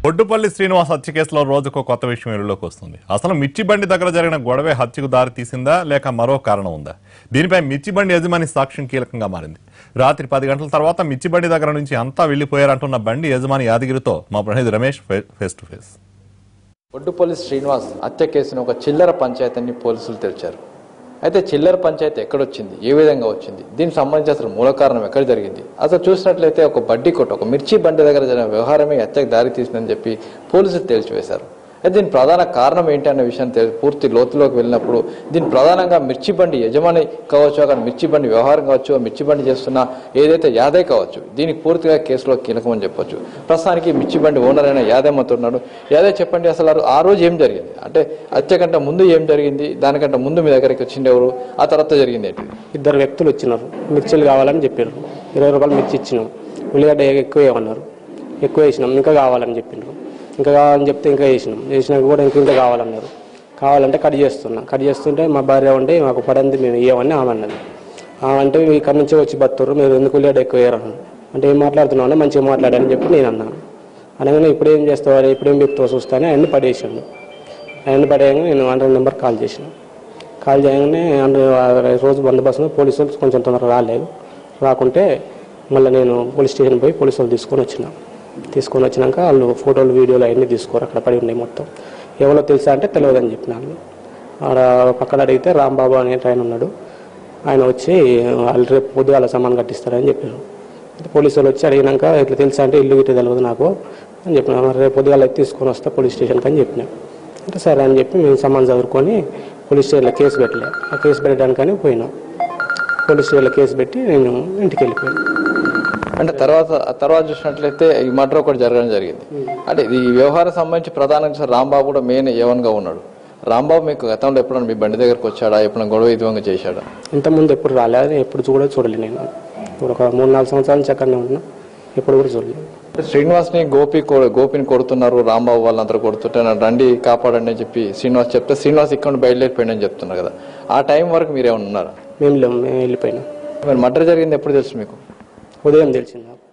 బొడ్డుపల్లి శ్రీనివాస్ హత్య కేసులో రోజుకో కొత్త విషయం వెలుగులోకి వస్తుంది అసలు మిర్చి బండి దగ్గర జరిగిన గొడవే హత్యకు దారి తీసిందా లేక మరో కారణం ఉందా దీనిపై మిర్చి బండి యజమాని సాక్ష్యం కీలకంగా మారింది రాత్రి పది గంటల తర్వాత మిర్చి బండి దగ్గర నుంచి అంతా వెళ్లిపోయారంటున్న బండి యజమాని యాదగిరితో మా ప్రతినిధి Ramesh face- face to face Oddupalli Srinivas హత్య కేసును ఒక చిల్లర పంచాయతీని పోలీసులు తెరిచారు అయితే చిల్లర పంచాయతీ ఎక్కడొచ్చింది ఏ విధంగా వచ్చింది దీనికి సంబంధించి అసలు మూల కారణం ఎక్కడ జరిగింది అసలు చూసినట్లయితే ఒక బడ్డీ కొట్టు ఒక మిర్చి బండి దగ్గర జరిగిన వ్యవహారమే హత్యకు దారి తీసిందని చెప్పి పోలీసులు తేల్చివేశారు అయితే దీని ప్రధాన కారణం ఏంటి అనే విషయం తెలి- పూర్తి లోతులోకి వెళ్ళినప్పుడు దీని ప్రధానంగా మిర్చి బండి యజమాని కావచ్చు అక్కడ మిర్చి బండి వ్యవహారం కావచ్చు ఆ మిర్చి బండి చేస్తున్న ఏదైతే యాదే కావచ్చు దీనికి పూర్తిగా కేసులో కీలకమని చెప్పొచ్చు ప్రస్తుతానికి మిర్చి బండి ఓనర్ అయిన యాదే మనతో ఉన్నాడు యాదే చెప్పండి అసలు ఆ రో- ఆ రోజు ఏం జరిగింది అంటే హత్య కంటే ముందు ఏం జరిగింది దానికంటే ముందు మీ దగ్గరికి వచ్చింది ఎవరు ఆ తర్వాత జరిగింది ఏంటి ఇద్దరు వ్యక్తులు వచ్చినారు మిర్చిలు కావాలని చెప్పారు ఇరవై రూపాయలు మిర్చి ఇచ్చినాం ఉల్లిగడ్డ ఎక్కువ ఏమన్నారు ఎక్కువ వేసినాం ఇంకా కావాలని చెప్పిండ్రు ఇంకా కావాలని చెప్తే ఇంకా వేసినాం వేసినాక కూడా ఇంకా ఇంకా కావాలన్నారు కావాలంటే కట్ చేస్తున్నా కట్ చేస్తుంటే మా భార్య ఉంటే మాకు పడింది మేము ఇవ్వమని ఆమె అన్నది ఆమె అంటే ఇక్కడ నుంచి వచ్చి బతుర్రు మీరు ఎందుకు ఉల్లిగడ్డ ఎక్కువ వేయరు అంటే ఏం మాట్లాడుతున్నావు అంటే మంచిగా మాట్లాడని చెప్పి నేను అన్నాను అనగానే ఇప్పుడు ఏం చేస్తావు ఇప్పుడు ఏం చెప్తావు చూస్తానే అన్ని పడేసాడు అన్ని పడేయగానే నేను హండ్రెడ్ నెంబర్ కాల్ చేసిన కాల్ చేయగానే హండ్రెడ్ రోజు బందోబస్తు పోలీసు వాళ్ళు కొంచెం తొందరగా రాలేదు రాకుంటే మళ్ళీ నేను పోలీస్ స్టేషన్ పోయి పోలీసు వాళ్ళు తీసుకొని వచ్చిన తీసుకొని వచ్చినాక వాళ్ళు ఫోటోలు వీడియోలు అవన్నీ తీసుకోరు అక్కడ పడి ఉన్నాయి మొత్తం ఎవరో తెలుసా అంటే తెలియదని చెప్పినాను ఆడ పక్కన అడిగితే రాంబాబు అనే ఆయన ఉన్నాడు ఆయన వచ్చి వాళ్ళు రేపు పొద్దుగాల సమాన్ కట్టిస్తారని చెప్పారు అయితే పోలీసు వాళ్ళు వచ్చి అడిగినాక ఇట్లా తెలుసా అంటే ఇల్లు గిట్ట తెలియదు నాకు అని చెప్పిన మరి రేపు పొద్దుగాల అయితే తీసుకొని వస్తా పోలీస్ స్టేషన్కి అని చెప్పిన అంటే సరే అని చెప్పి మేము సమాన్ చదువుకొని పోలీస్ స్టేషన్లో కేసు పెట్టలే ఆ కేసు పెట్టడానికని పోయినాం పోలీస్ స్టేషన్లో కేసు పెట్టి నేను ఇంటికి వెళ్ళిపోయాను అంటే తర్వాత ఆ తర్వాత చూసినట్లయితే ఈ మర్డర్ ఒకటి జరగడం జరిగింది అంటే ఈ వ్యవహారం సంబంధించి ప్రధానంగా రాంబాబు కూడా మెయిన్ ఏవన్ గా ఉన్నాడు రాంబాబు మీకు గతంలో ఎప్పుడైనా మీ బండి దగ్గరకు వచ్చాడా ఎప్పుడైనా గొడవ విధంగా చేశాడా ఇంతకుముందు ఎప్పుడు రాలేదు ఎప్పుడు కూడా చూడలేదు నేను ఇప్పుడు ఒక మూడు నాలుగు సంవత్సరాల నుంచి అక్కడనే ఉన్నా ఎప్పుడు కూడా చూడలేదు అంటే శ్రీనివాస్ ని గోపి కొ- గోపిని కొడుతున్నారు రాంబాబు వాళ్ళందరూ కొడుతుంటే నన్ను రండి కాపాడండి అని చెప్పి శ్రీనివాస్ చెప్తే శ్రీనివాస్ ఇక్కడ నుండి బయలుదేరిపోయిందని చెప్తున్నారు కదా ఆ టైం వరకు మీరేమన్నా ఉన్నారా మేము లేము మేము వెళ్ళిపోయినాం మరి మర్డర్ జరిగింది ఎప్పుడు తెలుసు మీకు ఉదయం తెలిసింది నాకు